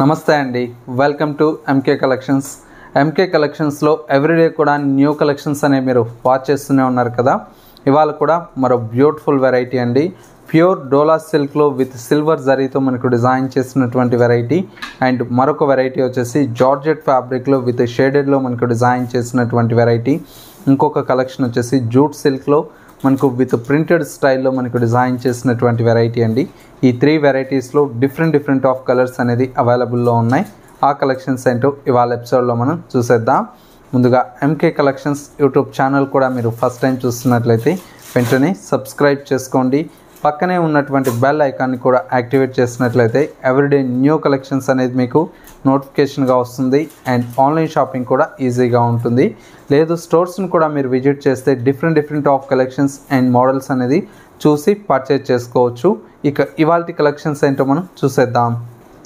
నమస్తే అండి welcome to MK Collections MK కలెక్షన్స్లో ఎవ్రీడే కూడా న్యూ కలెక్షన్స్ అనేవి మీరు వాచ్ చేస్తూనే ఉన్నారు కదా ఇవాళ కూడా మరో బ్యూటిఫుల్ వెరైటీ అండి ప్యూర్ డోలా సిల్క్లో విత్ సిల్వర్ జరీతో మనకు డిజైన్ చేసినటువంటి వెరైటీ అండ్ మరొక వెరైటీ వచ్చేసి జార్జెట్ ఫ్యాబ్రిక్లో విత్ షేడెడ్లో మనకు డిజైన్ చేసినటువంటి వెరైటీ ఇంకొక కలెక్షన్ వచ్చేసి జూట్ సిల్క్లో మనకు విత్ ప్రింటెడ్ స్టైల్లో మనకు డిజైన్ చేసినటువంటి వెరైటీ అండి ఈ త్రీ వెరైటీస్లో డిఫరెంట్ డిఫరెంట్ ఆఫ్ కలర్స్ అనేది అవైలబుల్లో ఉన్నాయి ఆ కలెక్షన్స్ ఏంటో ఇవాళ ఎపిసోడ్లో మనం చూసేద్దాం ముందుగా ఎంకే కలెక్షన్స్ యూట్యూబ్ ఛానల్ కూడా మీరు ఫస్ట్ టైం చూస్తున్నట్లయితే వెంటనే సబ్స్క్రైబ్ చేసుకోండి పక్కనే ఉన్నటువంటి బెల్ ఐకాన్ని కూడా యాక్టివేట్ చేసినట్లయితే ఎవ్రీడే న్యూ కలెక్షన్స్ అనేది మీకు నోటిఫికేషన్గా వస్తుంది అండ్ ఆన్లైన్ షాపింగ్ కూడా ఈజీగా ఉంటుంది లేదు స్టోర్స్ని కూడా మీరు విజిట్ చేస్తే different different of collections and models అనేది చూసి పర్చేజ్ చేసుకోవచ్చు ఇక ఇవాళ కలెక్షన్స్ ఏంటో మనం చూసేద్దాం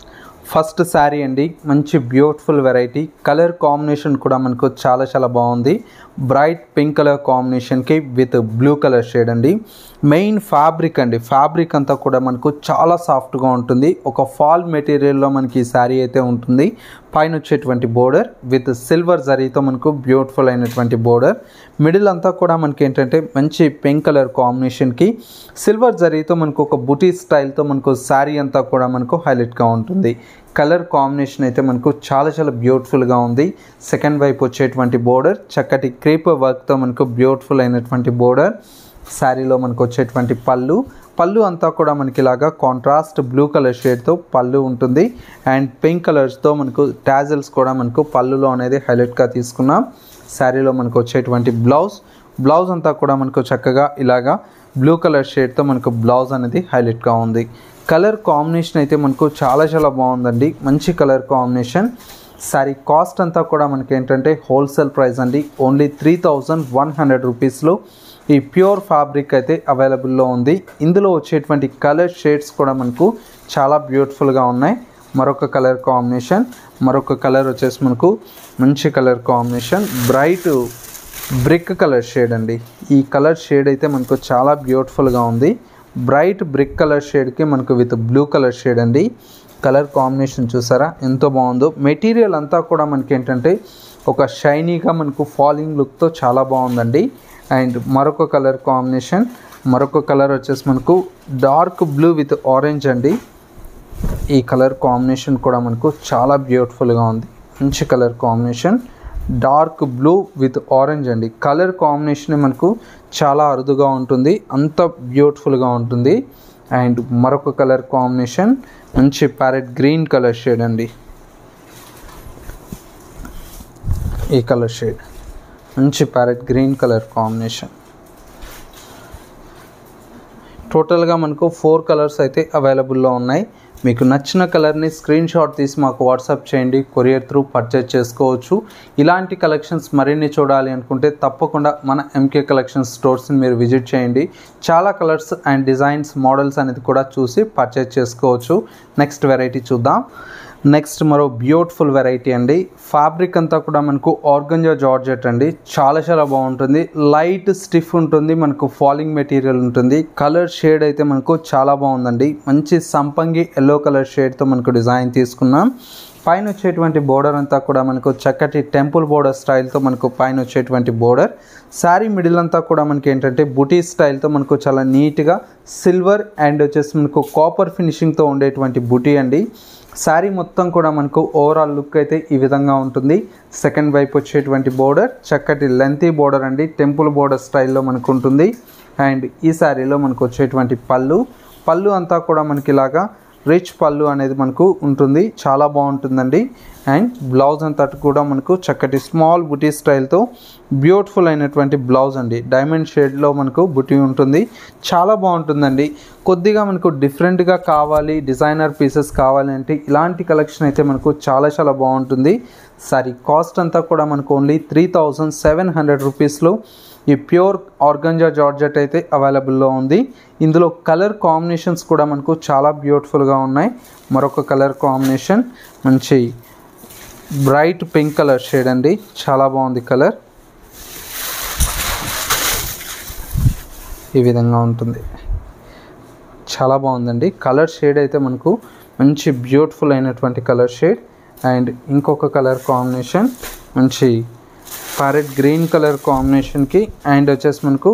ఫస్ట్ శారీ అండి మంచి బ్యూటిఫుల్ వెరైటీ కలర్ కాంబినేషన్ కూడా మనకు చాలా చాలా బాగుంది బ్రైట్ పింక్ కలర్ కాంబినేషన్కి విత్ బ్లూ కలర్ షేడ్ అండి మెయిన్ ఫ్యాబ్రిక్ అండి ఫ్యాబ్రిక్ అంతా కూడా మనకు చాలా సాఫ్ట్గా ఉంటుంది ఒక ఫాల్ మెటీరియల్లో మనకి ఈ శారీ అయితే ఉంటుంది పైన వచ్చేటువంటి బోర్డర్ విత్ సిల్వర్ జరీతో మనకు బ్యూటిఫుల్ అయినటువంటి బోర్డర్ మిడిల్ అంతా కూడా మనకి ఏంటంటే మంచి పింక్ కలర్ కాంబినేషన్కి సిల్వర్ జరీతో మనకు ఒక బుటీ స్టైల్తో మనకు శారీ అంతా కూడా మనకు హైలైట్గా ఉంటుంది కలర్ కాంబినేషన్ అయితే మనకు చాలా చాలా బ్యూటిఫుల్గా ఉంది సెకండ్ వైపు వచ్చేటువంటి బోర్డర్ చక్కటి క్రీప్ వర్క్తో మనకు బ్యూటిఫుల్ అయినటువంటి బోర్డర్ శారీలో మనకు వచ్చేటువంటి పళ్ళు పళ్ళు అంతా కూడా మనకి ఇలాగా కాంట్రాస్ట్ బ్లూ కలర్ షేడ్తో పళ్ళు ఉంటుంది అండ్ పింక్ కలర్స్తో మనకు టాజల్స్ కూడా మనకు పళ్ళులో అనేది హైలైట్గా తీసుకున్నాం శారీలో మనకు వచ్చేటువంటి బ్లౌజ్ బ్లౌజ్ అంతా కూడా మనకు చక్కగా ఇలాగా బ్లూ కలర్ షేడ్తో మనకు బ్లౌజ్ అనేది హైలైట్గా ఉంది కలర్ కాంబినేషన్ అయితే మనకు చాలా చాలా బాగుందండి మంచి కలర్ కాంబినేషన్ సారీ కాస్ట్ అంతా కూడా మనకి ఏంటంటే హోల్సేల్ ప్రైస్ అండి only three thousand one hundred రూపీస్లో ఈ ప్యూర్ ఫ్యాబ్రిక్ అయితే అవైలబుల్లో ఉంది ఇందులో వచ్చేటువంటి కలర్ షేడ్స్ కూడా మనకు చాలా బ్యూటిఫుల్గా ఉన్నాయి మరొక కలర్ కాంబినేషన్ మరొక కలర్ వచ్చేసి మనకు మంచి colour combination bright brick colour shade అండి ఈ కలర్ షేడ్ అయితే మనకు చాలా బ్యూటిఫుల్గా ఉంది బ్రైట్ బ్రిక్ కలర్ షేడ్కి మనకు విత్ బ్లూ కలర్ షేడ్ అండి కలర్ కాంబినేషన్ చూసారా ఎంతో బాగుందో మెటీరియల్ అంతా కూడా మనకి ఏంటంటే ఒక షైనీగా మనకు ఫాలింగ్ లుక్తో చాలా బాగుందండి అండ్ మరొక కలర్ కాంబినేషన్ మరొక కలర్ వచ్చేసి మనకు డార్క్ బ్లూ విత్ ఆరెంజ్ అండి ఈ కలర్ కాంబినేషన్ కూడా మనకు చాలా బ్యూటిఫుల్గా ఉంది మంచి colour combination dark blue with orange అండి కలర్ కాంబినేషన్ మనకు చాలా అరుదుగా ఉంటుంది అంత బ్యూటిఫుల్గా ఉంటుంది అండ్ మరొక కలర్ కాంబినేషన్ మంచి ప్యారెట్ గ్రీన్ కలర్ షేడ్ అండి ఈ కలర్ షేడ్ మంచి ప్యారెట్ గ్రీన్ కలర్ కాంబినేషన్ టోటల్గా మనకు ఫోర్ కలర్స్ అయితే అవైలబుల్లో ఉన్నాయి మీకు నచ్చిన కలర్ని స్క్రీన్ షాట్ తీసి మాకు వాట్సాప్ చేయండి కొరియర్ త్రూ పర్చేజ్ చేసుకోవచ్చు ఇలాంటి కలెక్షన్స్ మరిన్ని చూడాలి అనుకుంటే తప్పకుండా మన ఎంకే కలెక్షన్స్ స్టోర్స్ని మీరు విజిట్ చేయండి చాలా కలర్స్ అండ్ డిజైన్స్ మోడల్స్ అనేది కూడా చూసి పర్చేజ్ చేసుకోవచ్చు నెక్స్ట్ వెరైటీ చూద్దాం నెక్స్ట్ మరో బ్యూటిఫుల్ వెరైటీ అండి ఫ్యాబ్రిక్ అంతా కూడా మనకు ఆర్గంజా జార్జెట్ అండి చాలా చాలా బాగుంటుంది లైట్ స్టిఫ్ ఉంటుంది మనకు ఫాలింగ్ మెటీరియల్ ఉంటుంది కలర్ షేడ్ అయితే మనకు చాలా బాగుందండి మంచి సంపంగి ఎల్లో కలర్ షేడ్తో మనకు డిజైన్ తీసుకున్నాం పైన వచ్చేటువంటి బోర్డర్ అంతా కూడా మనకు చక్కటి టెంపుల్ బోర్డర్ స్టైల్తో మనకు పైన వచ్చేటువంటి బోర్డర్ శారీ మిడిల్ అంతా కూడా మనకి ఏంటంటే బుటీ స్టైల్తో మనకు చాలా నీట్గా సిల్వర్ అండ్ వచ్చేసి మనకు కాపర్ ఫినిషింగ్తో ఉండేటువంటి బుటీ అండి శారీ మొత్తం కూడా మనకు ఓవరాల్ లుక్ అయితే ఈ విధంగా ఉంటుంది సెకండ్ వైపు వచ్చేటువంటి బోర్డర్ చక్కటి లెంతీ బోర్డర్ అండి టెంపుల్ బోర్డర్ స్టైల్లో మనకు ఉంటుంది అండ్ ఈ శారీలో మనకు వచ్చేటువంటి పళ్ళు పళ్ళు అంతా కూడా మనకి ఇలాగా రిచ్ పళ్ళు అనేది మనకు ఉంటుంది చాలా బాగుంటుందండి అండ్ బ్లౌజ్ అంతా కూడా మనకు చక్కటి స్మాల్ బుటీ స్టైల్తో బ్యూటిఫుల్ అయినటువంటి బ్లౌజ్ అండి డైమండ్ షేడ్లో మనకు బుటీ ఉంటుంది చాలా బాగుంటుందండి కొద్దిగా మనకు డిఫరెంట్గా కావాలి డిజైనర్ పీసెస్ కావాలి అంటే ఇలాంటి కలెక్షన్ అయితే మనకు చాలా చాలా బాగుంటుంది సారీ కాస్ట్ అంతా కూడా మనకు only three thousand seven hundred రూపీస్లో ఈ ప్యూర్ ఆర్గంజా జార్జెట్ అయితే అవైలబుల్లో ఉంది ఇందులో కలర్ కాంబినేషన్స్ కూడా మనకు చాలా బ్యూటిఫుల్గా ఉన్నాయి మరొక కలర్ కాంబినేషన్ మంచి బ్రైట్ పింక్ కలర్ షేడ్ అండి చాలా బాగుంది కలర్ ఈ విధంగా ఉంటుంది చాలా బాగుందండి కలర్ షేడ్ అయితే మనకు మంచి బ్యూటిఫుల్ అయినటువంటి కలర్ షేడ్ అండ్ ఇంకొక కలర్ కాంబినేషన్ మంచి ప్యారెట్ గ్రీన్ కలర్ కాంబినేషన్కి అండ్ వచ్చేసి మనకు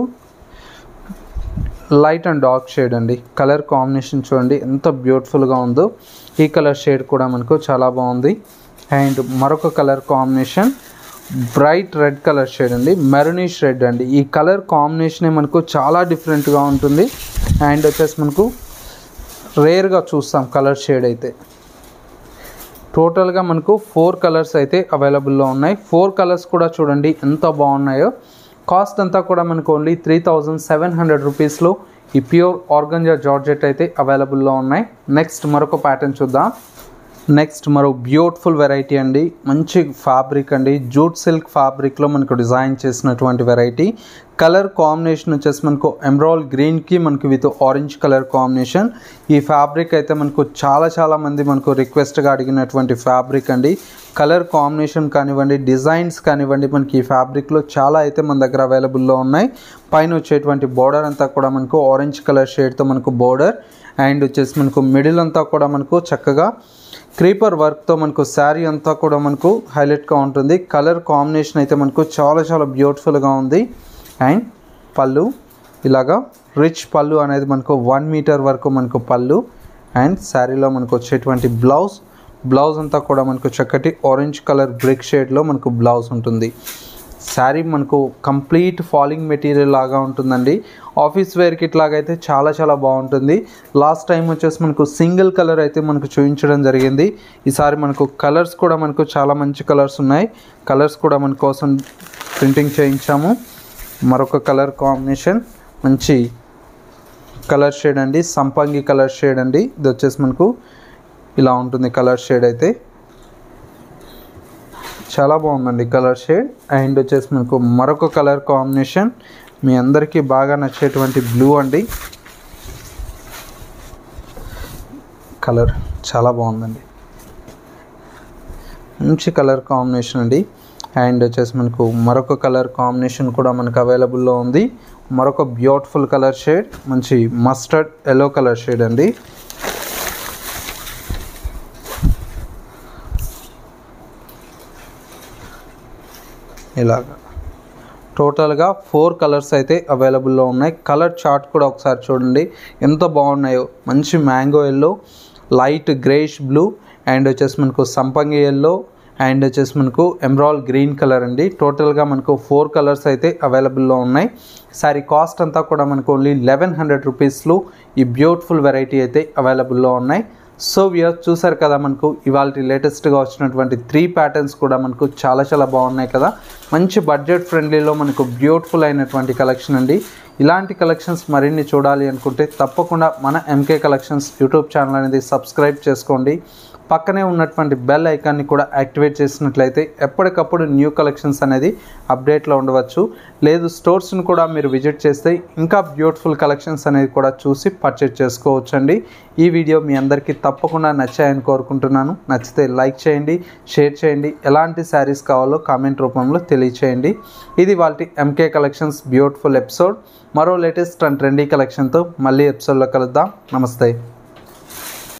లైట్ అండ్ డార్క్ షేడ్ అండి కలర్ కాంబినేషన్ చూడండి ఎంత బ్యూటిఫుల్గా ఉందో ఈ కలర్ షేడ్ కూడా మనకు చాలా బాగుంది అండ్ మరొక colour combination bright red colour shade అండి మెరూనిష్ రెడ్ అండి ఈ కలర్ కాంబినేషనే మనకు చాలా డిఫరెంట్గా ఉంటుంది అండ్ వచ్చేసి మనకు రేర్గా చూస్తాం కలర్ షేడ్ అయితే టోటల్గా మనకు ఫోర్ కలర్స్ అయితే అవైలబుల్లో ఉన్నాయి ఫోర్ కలర్స్ కూడా చూడండి ఎంత బాగున్నాయో కాస్ట్ అంతా కూడా మనకు only three thousand seven hundred రూపీస్లో ఈ ప్యూర్ ఆర్గంజా జార్జెట్ అయితే అవైలబుల్లో ఉన్నాయి నెక్స్ట్ మరొక ప్యాటర్న్ చూద్దాం నెక్స్ట్ మరో బ్యూటిఫుల్ వెరైటీ అండి మంచి ఫ్యాబ్రిక్ అండి జూట్ సిల్క్ ఫ్యాబ్రిక్లో మనకు డిజైన్ చేసినటువంటి వెరైటీ కలర్ కాంబినేషన్ వచ్చేసి మనకు ఎమ్రాల్ గ్రీన్కి మనకు విత్ ఆరెంజ్ కలర్ కాంబినేషన్ ఈ ఫ్యాబ్రిక్ అయితే మనకు చాలా చాలా మంది మనకు రిక్వెస్ట్గా అడిగినటువంటి ఫ్యాబ్రిక్ అండి కలర్ కాంబినేషన్ కానివ్వండి డిజైన్స్ కానివ్వండి మనకి ఈ ఫ్యాబ్రిక్లో చాలా అయితే మన దగ్గర అవైలబుల్లో ఉన్నాయి పైన వచ్చేటువంటి బోర్డర్ అంతా కూడా మనకు ఆరెంజ్ కలర్ షేడ్తో మనకు బోర్డర్ అండ్ వచ్చేసి మనకు మిడిల్ అంతా కూడా మనకు చక్కగా క్రీపర్ వర్క్తో మనకు శారీ అంతా కూడా మనకు హైలైట్గా ఉంటుంది కలర్ కాంబినేషన్ అయితే మనకు చాలా చాలా బ్యూటిఫుల్గా ఉంది అండ్ పళ్ళు ఇలాగా రిచ్ పళ్ళు అనేది మనకు వన్ మీటర్ వరకు మనకు పళ్ళు అండ్ శారీలో మనకు వచ్చేటువంటి బ్లౌజ్ బ్లౌజ్ అంతా కూడా మనకు చక్కటి ఆరెంజ్ కలర్ బ్రిక్ షేడ్లో మనకు బ్లౌజ్ ఉంటుంది శారీ మనకు కంప్లీట్ ఫాలింగ్ మెటీరియల్ లాగా ఉంటుందండి ఆఫీస్ వేర్కి ఇట్లాగైతే చాలా చాలా బాగుంటుంది లాస్ట్ టైం వచ్చేసి మనకు సింగిల్ కలర్ అయితే మనకు చూపించడం జరిగింది ఈసారి మనకు కలర్స్ కూడా మనకు చాలా మంచి కలర్స్ ఉన్నాయి కలర్స్ కూడా మన కోసం ప్రింటింగ్ చేయించాము మరొక కలర్ కాంబినేషన్ మంచి కలర్ షేడ్ అండి సంపంగి కలర్ షేడ్ అండి ఇది వచ్చేసి మనకు ఇలా ఉంటుంది కలర్ షేడ్ అయితే చాలా బాగుందండి కలర్ షేడ్ అండ్ వచ్చేసి మనకు మరొక కలర్ కాంబినేషన్ మీ అందరికీ బాగా నచ్చేటువంటి బ్లూ అండి కలర్ చాలా బాగుందండి మంచి కలర్ కాంబినేషన్ అండి అండ్ వచ్చేసి మనకు మరొక కలర్ కాంబినేషన్ కూడా మనకు అవైలబుల్లో ఉంది మరొక బ్యూటిఫుల్ కలర్ షేడ్ మంచి మస్టర్డ్ ఎల్లో కలర్ షేడ్ అండి ఇలాగా టోటల్గా ఫోర్ కలర్స్ అయితే అవైలబుల్లో ఉన్నాయి కలర్ చార్ట్ కూడా ఒకసారి చూడండి ఎంత బాగున్నాయో మంచి mango yellow light greyish blue and వచ్చేసి మనకు సంపంగి ఎల్లో అండ్ వచ్చేసి మనకు ఎమ్రాల్ గ్రీన్ కలర్ అండి టోటల్గా మనకు ఫోర్ కలర్స్ అయితే అవైలబుల్లో ఉన్నాయి సారీ కాస్ట్ అంతా కూడా మనకు ఓన్లీ లెవెన్ హండ్రెడ్ రూపీస్లో ఈ బ్యూటిఫుల్ వెరైటీ అయితే అవైలబుల్లో ఉన్నాయి సో వ్యూయర్ చూసారు కదా మనకు ఇవాళ లేటెస్ట్గా వచ్చినటువంటి త్రీ ప్యాటర్న్స్ కూడా మనకు చాలా చాలా బాగున్నాయి కదా మంచి బడ్జెట్ ఫ్రెండ్లీలో మనకు బ్యూటిఫుల్ అయినటువంటి కలెక్షన్ అండి ఇలాంటి కలెక్షన్స్ మరిన్ని చూడాలి అనుకుంటే తప్పకుండా మన ఎంకే కలెక్షన్స్ యూట్యూబ్ ఛానల్ అనేది సబ్స్క్రైబ్ చేసుకోండి పక్కనే ఉన్నటువంటి బెల్ ఐకాన్ని కూడా యాక్టివేట్ చేసినట్లయితే ఎప్పటికప్పుడు న్యూ కలెక్షన్స్ అనేది అప్డేట్లో ఉండవచ్చు లేదు స్టోర్స్ని కూడా మీరు విజిట్ చేస్తే ఇంకా బ్యూటిఫుల్ కలెక్షన్స్ అనేది కూడా చూసి పర్చేజ్ చేసుకోవచ్చండి ఈ వీడియో మీ అందరికీ తప్పకుండా నచ్చాయని కోరుకుంటున్నాను నచ్చితే లైక్ చేయండి షేర్ చేయండి ఎలాంటి శారీస్ కావాలో కామెంట్ రూపంలో తెలియచేయండి ఇది వాళ్ళ ఎంకే కలెక్షన్స్ బ్యూటిఫుల్ ఎపిసోడ్ మరో లేటెస్ట్ అండ్ ట్రెండీ కలెక్షన్తో మళ్ళీ ఎపిసోడ్లో కలుద్దాం నమస్తే